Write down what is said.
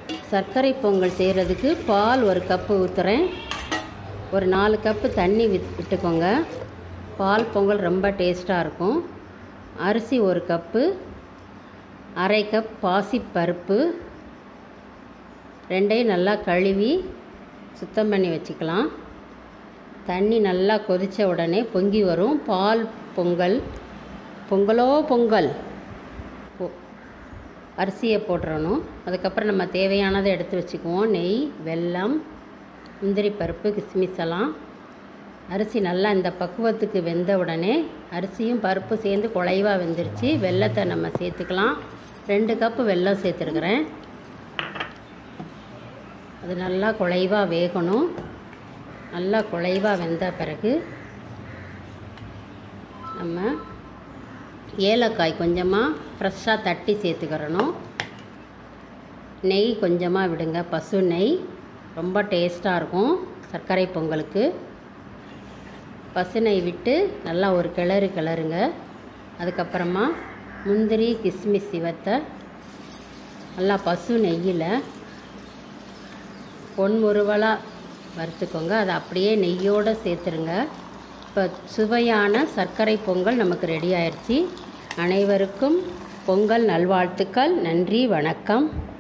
சர்க்கரை பொங்கல் செய்கிறதுக்கு பால் ஒரு கப்பு ஊற்றுறேன் ஒரு நாலு கப்பு தண்ணி வித் விட்டுக்கோங்க பால் பொங்கல் ரொம்ப டேஸ்ட்டாக இருக்கும் அரிசி ஒரு கப்பு அரை கப் பாசிப்பருப்பு ரெண்டையும் நல்லா கழுவி சுத்தம் பண்ணி வச்சுக்கலாம் தண்ணி நல்லா கொதித்த உடனே பொங்கி வரும் பால் பொங்கல் பொங்கலோ பொங்கல் பொ- அரிசியை போட்டுறணும் அதுக்கப்புறம் நம்ம தேவையானதை எடுத்து வச்சுக்குவோம் நெய் வெல்லம் முந்திரி பருப்பு கிஸ்மிஸ் எல்லாம் அரிசி நல்லா இந்த பக்குவத்துக்கு வெந்த உடனே அரிசியும் பருப்பு சேர்ந்து குழைவாக வெந்துருச்சு வெல்லத்தை நம்ம சேர்த்துக்கலாம் ரெண்டு கப்பு வெல்லம் சேர்த்துருக்குறேன் அது நல்லா குழைவாக வேகணும் நல்லா குழைவாக வெந்த பிறகு நம்ம ஏலக்காய் கொஞ்சமாக ஃப்ரெஷ்ஷாக தட்டி சேர்த்துக்கிறணும் நெய் கொஞ்சமாக விடுங்க பசு நெய் ரொம்ப டேஸ்ட்டாக இருக்கும் சர்க்கரை பொங்கலுக்கு பசு நெய் விட்டு நல்லா ஒரு கிளறு கிளறுங்க அதுக்கப்புறமா முந்திரி கிஸ்மிஸ் சிவத்தை நல்லா பசு நெய்யில் பொன்முறுவலாக வறுத்துக்கோங்க அதை அப்படியே நெய்யோடு சேர்த்துருங்க இப்போ சுவையான சர்க்கரை பொங்கல் நமக்கு ரெடி ஆயிடுச்சு அனைவருக்கும் பொங்கல் நல்வாழ்த்துக்கள் நன்றி வணக்கம்